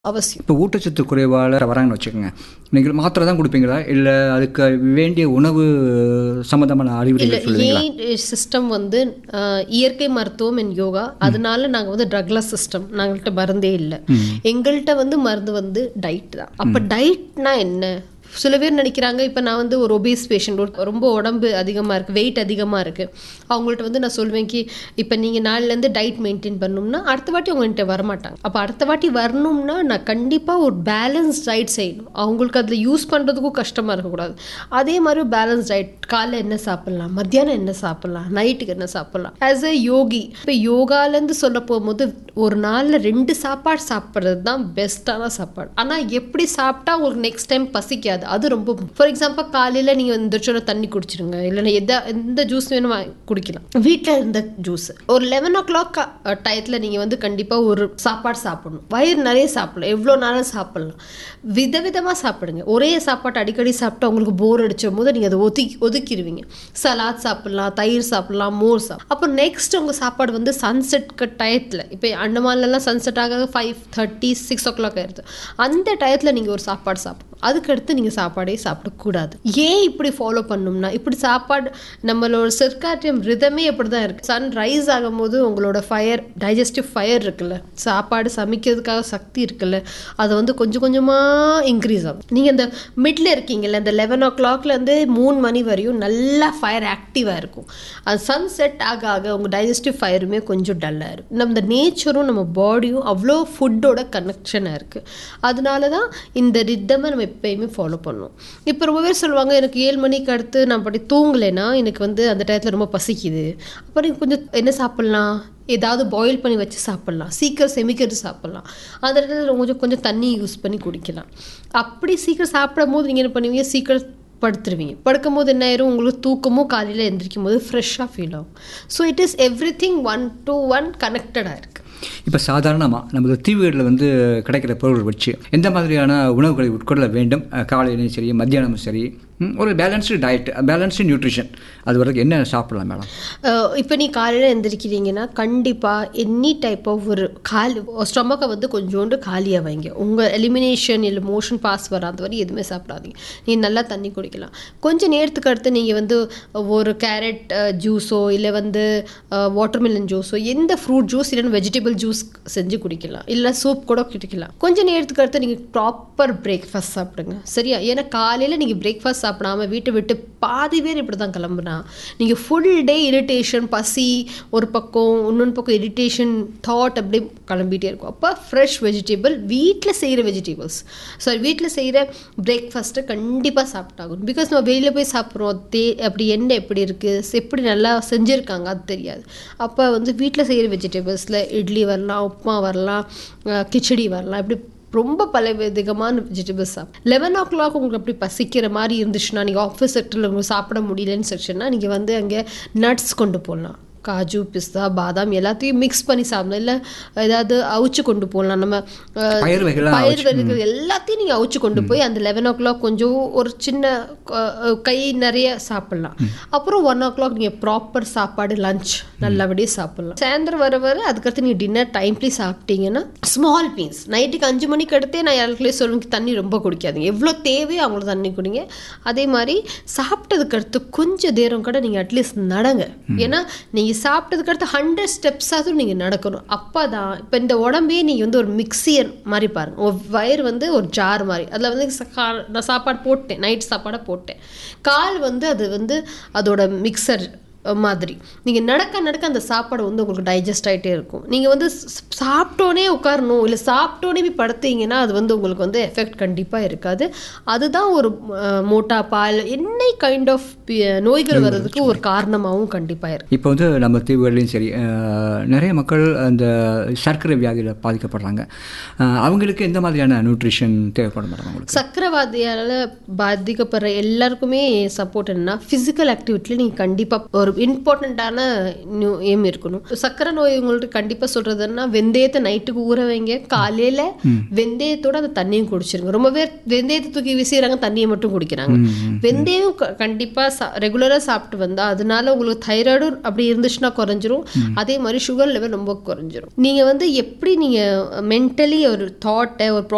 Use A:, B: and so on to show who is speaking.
A: அவசியம்
B: இப்போ ஊட்டச்சத்து குறைவால் வராங்கன்னு வச்சுக்கோங்க நீங்கள் மாத்திரை தான் கொடுப்பீங்களா இல்லை அதுக்கு வேண்டிய உணவு சம்மந்தமான
A: இல்லை
B: அறிவுரைகள் சொல்லுவீங்களா
A: ஏன் சிஸ்டம் வந்து அஹ், இயற்கை மருத்துவம் அண்ட் யோகா அதனால நாங்கள் வந்து ட்ரக்லஸ் சிஸ்டம் நாங்கள்கிட்ட மருந்தே இல்லை எங்கள்கிட்ட வந்து மருந்து வந்து டயட் தான் அப்போ டயட்னா என்ன சில பேர் நினைக்கிறாங்க இப்போ நான் வந்து ஒரு ஒபேஸ் பேஷண்ட் ரொம்ப உடம்பு அதிகமாக இருக்குது வெயிட் அதிகமாக இருக்குது அவங்கள்ட்ட வந்து நான் சொல்லுவேன் கி இப்போ நீங்கள் நாளிலேருந்து டயட் மெயின்டைன் பண்ணணும்னா அடுத்த வாட்டி உங்கள்கிட்ட வரமாட்டாங்க அப்போ அடுத்த வாட்டி வரணும்னா நான் கண்டிப்பாக ஒரு பேலன்ஸ் டயட் செய்யணும் அவங்களுக்கு அதில் யூஸ் பண்ணுறதுக்கும் கஷ்டமாக இருக்கக்கூடாது அதே மாதிரி பேலன்ஸ் டயட் காலைல என்ன சாப்பிட்லாம் மத்தியானம் என்ன சாப்பிட்லாம் நைட்டுக்கு என்ன சாப்பிட்லாம் ஆஸ் எ யோகி இப்போ யோகாலேருந்து சொல்ல போகும்போது ஒரு நாளில் ரெண்டு சாப்பாடு சாப்பிட்றது தான் பெஸ்ட்டான சாப்பாடு ஆனால் எப்படி சாப்பிட்டா உங்களுக்கு நெக்ஸ்ட் டைம் பசிக்காது அது ரொம்ப ஃபார் எக்ஸாம்பிள் காலையில் நீங்கள் இந்த சொன்ன தண்ணி குடிச்சிருங்க இல்லைன்னா எதா எந்த ஜூஸ் வேணும் வாங்கி குடிக்கலாம் வீட்டில் இருந்த ஜூஸ் ஒரு லெவன் ஓ கிளாக் டயத்தில் நீங்கள் வந்து கண்டிப்பாக ஒரு சாப்பாடு சாப்பிடணும் வயிறு நிறைய சாப்பிடலாம் எவ்வளோ நேரம் சாப்பிடலாம் விதவிதமாக சாப்பிடுங்க ஒரே சாப்பாட்டை அடிக்கடி சாப்பிட்டா உங்களுக்கு போர் அடிச்சும் போது நீங்கள் அதை ஒதுக்கி ஒதுக்கிடுவீங்க சலாட் சாப்பிடலாம் தயிர் சாப்பிடலாம் மோர் சாப்பிடலாம் அப்போ நெக்ஸ்ட் உங்கள் சாப்பாடு வந்து சன்செட்க்கு டயத்தில் இப்போ அண்டமான்லலாம் சன்செட் ஆக five thirty six o'clock ஆயிடுது அந்த டயத்தில் நீங்கள் ஒரு சாப்பாடு சாப்பிடணும் அதுக்கடுத்து நீங்கள் சாப்பாடே சாப்பிடக்கூடாது ஏன் இப்படி ஃபாலோ பண்ணணும்னா இப்படி சாப்பாடு நம்மளோட சிற்காட்டியம் ரிதமே இப்படி தான் இருக்குது சன் ரைஸ் ஆகும்போது உங்களோட ஃபயர் டைஜஸ்டிவ் ஃபயர் இருக்குல்ல சாப்பாடு சமைக்கிறதுக்காக சக்தி இருக்குல்ல அது வந்து கொஞ்சம் கொஞ்சமாக இன்க்ரீஸ் ஆகும் நீங்கள் இந்த மிட்ல இருக்கீங்கல்ல இந்த லெவன் ஓ கிளாக்லேருந்து மூணு மணி வரையும் நல்லா ஃபயர் ஆக்டிவாக இருக்கும் அது சன் செட் ஆக ஆக உங்கள் டைஜஸ்டிவ் ஃபயருமே கொஞ்சம் டல்லாக இருக்கும் நம்ம இந்த நேச்சரும் நம்ம பாடியும் அவ்வளோ ஃபுட்டோட கனெக்ஷனாக இருக்குது அதனால தான் இந்த ரித்தமை நம்ம எப்பயுமே ஃபாலோ பண்ணுவோம் இப்போ ரொம்ப பேர் சொல்லுவாங்க எனக்கு ஏழு மணிக்கு அடுத்து நான் அப்படி தூங்கலைன்னா எனக்கு வந்து அந்த டயத்தில் ரொம்ப பசிக்குது அப்போ நீங்கள் கொஞ்சம் என்ன சாப்பிட்லாம் ஏதாவது பாயில் பண்ணி வச்சு சாப்பிட்லாம் சீக்கிரம் செமிக்கிறது சாப்பிட்லாம் அந்த இடத்துல கொஞ்சம் கொஞ்சம் தண்ணி யூஸ் பண்ணி குடிக்கலாம் அப்படி சீக்கிரம் சாப்பிடும் போது நீங்கள் என்ன பண்ணுவீங்க சீக்கிரம் படுத்துருவீங்க படுக்கும் போது என்ன ஆயிரும் உங்களுக்கு தூக்கமும் காலையில் எந்திரிக்கும் போது ஃப்ரெஷ்ஷாக ஃபீல் ஆகும் so it is everything one to one கனெக்டடாக இருக்குது
B: இப்போ சாதாரணமாக நமது தீவுகளில் வந்து கிடைக்கிற பொருள்கள் வச்சு எந்த மாதிரியான உணவுகளை உட்கொள்ள வேண்டும் அஹ், காலையிலையும் சரி மத்தியானமும் சரி ம், ஒரு பேலன்ஸ்டு டயட் பேலன்ஸ்டு நியூட்ரிஷன் அது வரைக்கும் என்ன சாப்பிடலாம் மேடம்
A: இப்போ நீ காலையில் எந்திரிக்கிறீங்கன்னா கண்டிப்பாக எனி டைப் ஆஃப் ஒரு கால் ஸ்டொமக்கை வந்து கொஞ்சோண்டு காலியாக வைங்க உங்கள் எலிமினேஷன் இல்லை மோஷன் பாஸ் வராத வரை எதுவுமே சாப்பிடாதீங்க நீ நல்லா தண்ணி குடிக்கலாம் கொஞ்சம் நேரத்துக்கு அடுத்து நீங்கள் வந்து ஒரு கேரட் ஜூஸோ இல்லை வந்து வாட்டர்மெலன் ஜூஸோ எந்த ஃப்ரூட் ஜூஸ் இல்லைன்னா வெஜிடபிள் ஜூஸ் செஞ்சு குடிக்கலாம் இல்லை சூப் கூட குடிக்கலாம் கொஞ்சம் நேரத்துக்கு அடுத்து நீங்கள் ப்ராப்பர் பிரேக்ஃபாஸ்ட் சாப்பிடுங்க சரியா ஏன்னா காலையில் நீங்கள் பிரேக்ஃபாஸ்ட் சாப்பிடாம வீட்டை விட்டு பாதி பேர் இப்படி தான் கிளம்புனா நீங்கள் ஃபுல் டே இரிட்டேஷன் பசி ஒரு பக்கம் இன்னொன்று பக்கம் இரிட்டேஷன் தாட் அப்படியே கிளம்பிட்டே இருக்கும் அப்போ ஃப்ரெஷ் வெஜிடபிள் வீட்டில் செய்கிற வெஜிடபிள்ஸ் சாரி வீட்டில் செய்கிற பிரேக்ஃபாஸ்ட்டை கண்டிப்பாக சாப்பிட்டாகணும் பிகாஸ் நம்ம வெளியில் போய் சாப்பிட்றோம் தே அப்படி எண்ணெய் எப்படி இருக்குது எப்படி நல்லா செஞ்சுருக்காங்க அது தெரியாது அப்போ வந்து வீட்டில் செய்கிற வெஜிடபிள்ஸில் இட்லி வரலாம் உப்புமா வரலாம் அஹ் கிச்சடி வரலாம் இப்படி ரொம்ப பல விதமான வெஜிடபிள்ஸ் சாப்பிடும் லெவன் ஓ கிளாக் உங்களுக்கு அப்படி பசிக்கிற மாதிரி இருந்துச்சுன்னா நீங்கள் ஆஃபீஸ் செக்டரில் உங்களுக்கு சாப்பிட முடியலன்னு செக்ஷன்னா நீங்கள் வந்து அங்கே நட்ஸ் கொண்டு போகலாம் காஜு பிஸ்தா பாதாம் எல்லாத்தையும் மிக்ஸ் பண்ணி சாப்பிடலாம் இல்லை ஏதாவது அவிச்சு கொண்டு போகலாம் நம்ம அஹ்,
B: பயிர் வகைலாம்
A: பயிர் வகைகள் எல்லாத்தையும் நீங்கள் அவிச்சு கொண்டு போய் அந்த லெவன் ஓ கிளாக் கொஞ்சம் ஒரு சின்ன அஹ், கை நிறைய சாப்பிடலாம் அப்புறம் ஒன் ஓ கிளாக் நீங்கள் ப்ராப்பர் சாப்பாடு லஞ்ச் நல்லபடியாக சாப்பிடலாம் சாயந்தரம் வர வர அதுக்கடுத்து நீங்கள் டின்னர் டைம்லேயே சாப்பிட்டீங்கன்னா ஸ்மால் மீன்ஸ் நைட்டுக்கு அஞ்சு மணிக்கு அடுத்தே நான் யாருக்குள்ளே சொல்லுவேன் தண்ணி ரொம்ப குடிக்காதீங்க எவ்வளோ தேவையோ அவங்கள தண்ணி குடிங்க அதே மாதிரி சாப்பிட்டதுக்கு அடுத்து கொஞ்சம் நேரம் கூட நீங்கள் அட்லீஸ்ட் நடங்க ஏன்னா நீங்கள் சாப்பிட்டதுக்கு அடுத்து ஹண்ட்ரட் ஸ்டெப்ஸாவது நீங்கள் நடக்கணும் அப்போ தான் இப்போ இந்த உடம்பே நீங்கள் வந்து ஒரு மிக்சியர் மாதிரி பாருங்க ஒரு வயிறு வந்து ஒரு ஜார் மாதிரி அதில் வந்து ச- கா- நான் சாப்பாடு போட்டேன் நைட் சாப்பாடை போட்டேன் கால் வந்து அது வந்து அதோட மிக்சர் மாதிரி நீங்கள் நடக்க நடக்க அந்த சாப்பாடு வந்து உங்களுக்கு டைஜஸ்ட் ஆகிட்டே இருக்கும் நீங்கள் வந்து ஸ்- சாப்பிட்டோனே உட்காரணும் இல்லை சாப்பிட்டோனே போய் படுத்தீங்கன்னா அது வந்து உங்களுக்கு வந்து எஃபெக்ட் கண்டிப்பாக இருக்காது அதுதான் ஒரு அஹ், மோட்டா பால் என்ன கைண்ட் ஆஃப் நோய்கள் வர்றதுக்கு ஒரு காரணமாகவும் கண்டிப்பாக இருக்கு
B: இப்போ வந்து நம்ம தீவுகள்லையும் சரி அஹ், நிறைய மக்கள் அந்த சர்க்கரை வியாதியில் பாதிக்கப்படுறாங்க அஹ், அவங்களுக்கு எந்த மாதிரியான நியூட்ரிஷன் தேவைப்படும் மேடம் அவங்களுக்கு
A: சக்கரவாதியால் பாதிக்கப்படுற எல்லாருக்குமே சப்போர்ட் என்னன்னா ஃபிசிக்கல் ஆக்டிவிட்டியில் நீங்கள் கண்டிப்பாக ஒரு இம்பார்ட்டண்ட்டான எய்ம் இருக்கணும் சக்கரை நோய் உங்களுக்கு கண்டிப்பாக சொல்கிறதுன்னா வெந்தயத்தை நைட்டுக்கு ஊற வைங்க காலையில் வெந்தயத்தோட அந்த தண்ணியும் குடிச்சிருங்க ரொம்ப பேர் வெந்தயத்தை தூக்கி வீசிடுறாங்க தண்ணியை மட்டும் குடிக்கிறாங்க வெந்தயம் கண்டிப்பாக ரெகுலராக சாப்பிட்டு வந்தால் அதனால உங்களுக்கு தைராய்டும் அப்படி இருந்துச்சுன்னா குறைஞ்சிரும் அதே மாதிரி சுகர் லெவல் ரொம்ப குறைஞ்சிரும் நீங்கள் வந்து எப்படி நீங்கள் மென்டலி ஒரு தாட்டை ஒரு